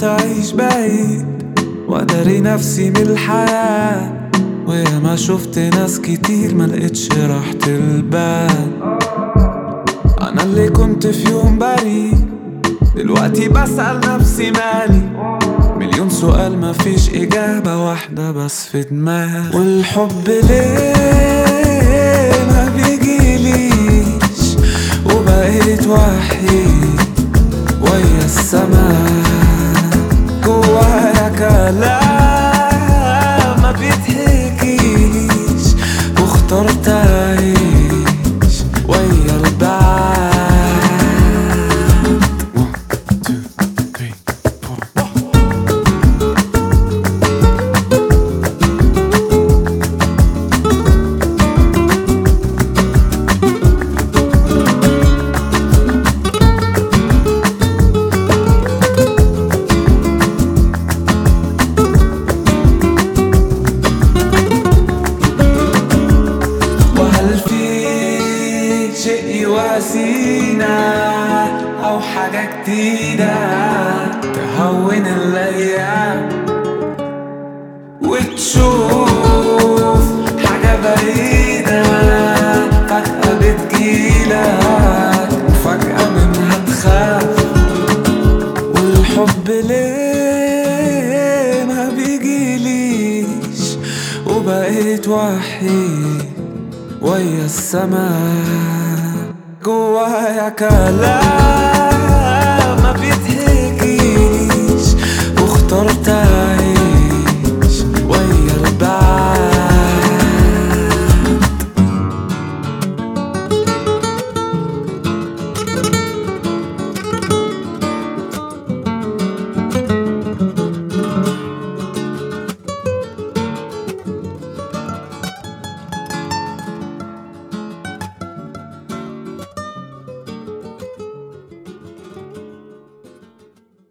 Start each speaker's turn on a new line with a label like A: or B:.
A: قررت أعيش بعيد وأداري نفسي من الحياة ويا ما شفت ناس كتير ملقتش راحة البال أنا اللي كنت في يوم بريء دلوقتي بسأل نفسي مالي مليون سؤال مفيش إجابة واحدة بس في دماغي والحب ليه ما بيجيليش وبقيت وحيد ويا السماء جوايا كلام ما بيتحكيش واخترت أعيش ويا البعد One, two, three, four. وهل في شيء يواسينا أو حاجة جديدة تهون الأيام وتشوف حاجة بعيدة فجأة بتجيلك وفجأة منها تخاف والحب ليه ما بيجيليش وبقيت وحيد ويا السماء جوايا كلام